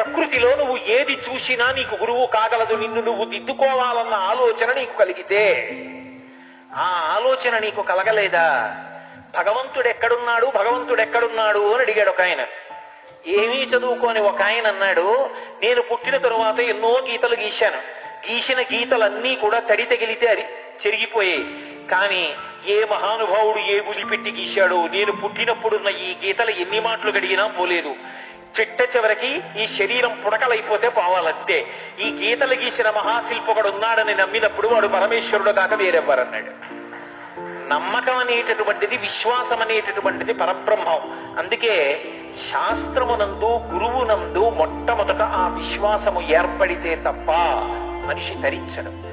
ప్రకృతిలో నువ్వు ఏది చూసినా నీకు గురువు కాగలదు నిన్ను నువ్వు దిద్దుకోవాలన్న ఆలోచన నీకు కలిగితే ఆ ఆలోచన నీకు కలగలేదా భగవంతుడు ఎక్కడున్నాడు భగవంతుడు ఎక్కడున్నాడు అని అడిగాడు ఒక ఆయన ఏమీ చదువుకోని ఒక ఆయన అన్నాడు నేను పుట్టిన తరువాత ఎన్నో గీతలు గీశాను గీసిన గీతలన్నీ కూడా తడి తగిలితే అది చెరిగిపోయాయి కానీ ఏ మహానుభావుడు ఏ పెట్టి గీశాడో నేను పుట్టినప్పుడున్న ఈ గీతలు ఎన్ని మాటలు గడిగినా పోలేదు చిట్ట చివరికి ఈ శరీరం పుడకలైపోతే పోవాలంతే ఈ గీతలు గీసిన మహాశిల్పకుడు ఉన్నాడని నమ్మినప్పుడు వాడు పరమేశ్వరుడు కాక వేరెవ్వరన్నాడు నమ్మకం అనేటటువంటిది విశ్వాసం అనేటటువంటిది పరబ్రహ్మం అందుకే శాస్త్రమునందు గురువునందు మొట్టమొదట ఆ విశ్వాసము ఏర్పడితే తప్ప మనిషి ధరించడం